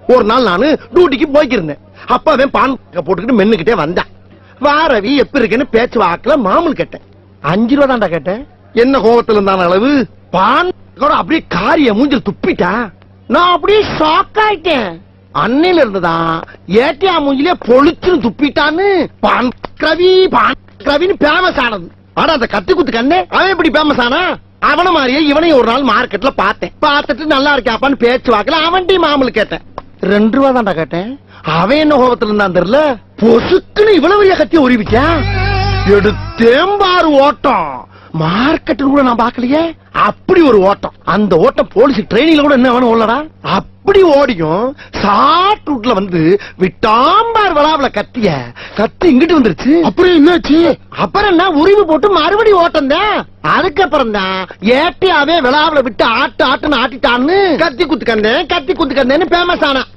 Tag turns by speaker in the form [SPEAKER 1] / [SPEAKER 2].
[SPEAKER 1] ஒரு நாள் நானு டியூட்டிக்கு போய்க்கிருந்தேன் அப்ப அவன் பான் போட்டுக்கிட்டு மென்னுக்கிட்டே வந்தான் வா ரவி எப்ப இருக்குன்னு பேச்சு வாக்குல மாமூல் கேட்டேன் அஞ்சு ரூபா தான்டா கேட்டேன் என்ன கோவத்துல இருந்தான அளவு பான் கூட அப்படியே காரிய மூஞ்சில் துப்பிட்டா நான் அப்படியே ஷாக் ஆயிட்டேன் அன்னையில இருந்துதான் ஏட்டியா மூஞ்சிலே பொழிச்சுன்னு துப்பிட்டான்னு பான் ரவி பான் ரவின்னு பேமஸ் ஆனது ஆனா அந்த கத்தி குத்து கண்ணே அவன் எப்படி பேமஸ் ஆனா அவன மாதிரியே இவனையும் ஒரு நாள் மார்க்கெட்ல பார்த்தேன் பார்த்துட்டு நல்லா இருக்காப்பான்னு பேச்சு வாக்கல அவன்கிட்டயும் மாமூல் கேட்டேன் ரெண்டு ரூபா தான்டா கேட்டேன் அவன் என்ன கோபத்துல இருந்தான் தெரியல பொசுக்குன்னு இவ்வளவு பெரிய கத்தி உருவிச்சா எடுத்தேன் பாரு ஓட்டம் மார்க்கெட்டு கூட நான் பார்க்கலையே அப்படி ஒரு ஓட்டம் அந்த ஓட்டம் போலீஸ் ட்ரைனிங்ல கூட என்ன வேணும் ஓடலடா அப்படி ஓடியும் ஷார்ட் ரூட்ல வந்து விட்டாம்பார் விழாவுல கத்திய கத்தி இங்கிட்டு வந்துருச்சு
[SPEAKER 2] அப்புறம் என்னாச்சு
[SPEAKER 1] அப்புறம் என்ன உரிவு போட்டு மறுபடி ஓட்டம் தான் அதுக்கப்புறம் தான் ஏட்டியாவே விழாவுல விட்டு ஆட்டு ஆட்டுன்னு ஆட்டிட்டான்னு கத்தி குத்து கந்தேன் கத்தி குத்து கந்தேன்னு பேமஸ் ஆனா